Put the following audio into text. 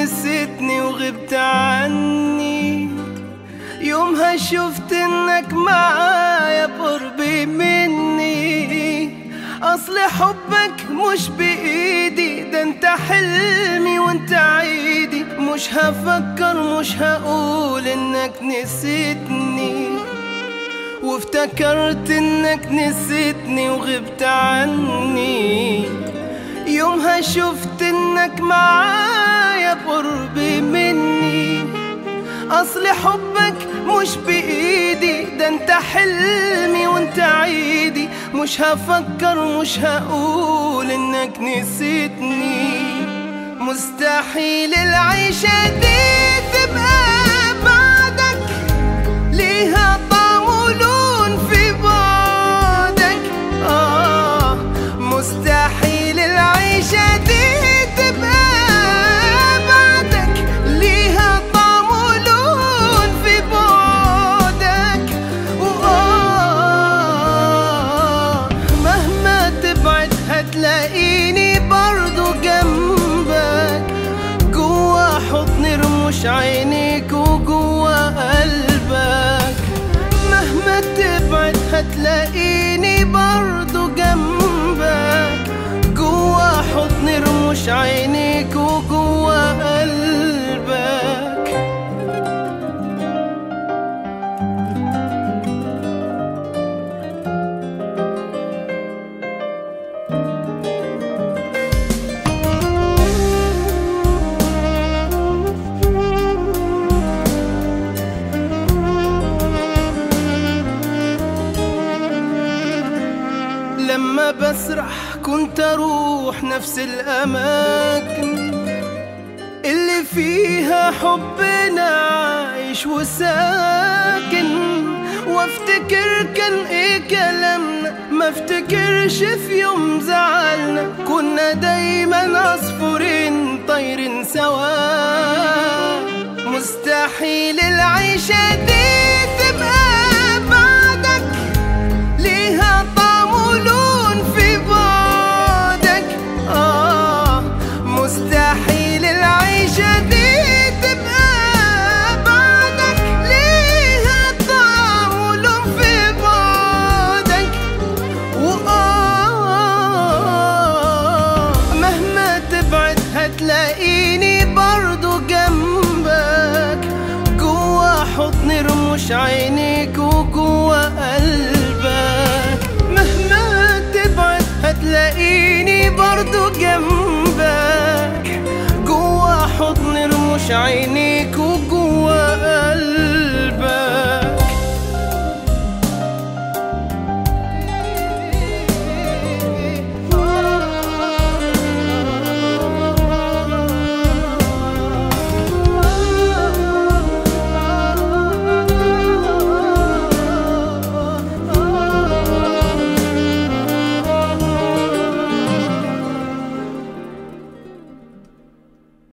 نسيتني وغبت عني يومها شفت انك معايا بقربي مني اصل حبك مش بايدي ده انت حلمي وانت عيدي مش هفكر مش هقول انك نسيتني وافتكرت انك نسيتني وغبت عني يومها شفت انك معايا بقربي مني اصل حبك مش بايدي ده انت حلمي وانت عيدي مش هفكر مش هقول انك نسيتني مستحيل العيشة دي تبقى بعدك ليها طعم ولون في بعدك آه مستحيل العيشة دي تبقى بعدك ليها طعم ولون في بعدك وآه مهما تبعد هتلاقيني برضو جنبك جوا حضن رموش عينيك وجوا قلبك مهما تبعد هتلاقيني برضو جنبك جوا حضن رموش عينيك وجوا قلبك لما بسرح كنت اروح نفس الاماكن اللي فيها حبنا عايش وساكن وافتكر كان ايه كلامنا ما افتكرش في يوم زعلنا كنا دايما عصفورين طايرين سوا مستحيل العيشة دي تبقى بعدك ليها طعم ولون في بعدك آه مستحيل العيشة دي تبقى بعدك ليها طعم ولون في بعدك وآه مهما تبعد هتلاقيني برضو جنبك جوا حضن رموش عينيك وجوا قلبك مهما تبعد هتلاقيني برضو جنبك جوا حضن رموش عينيك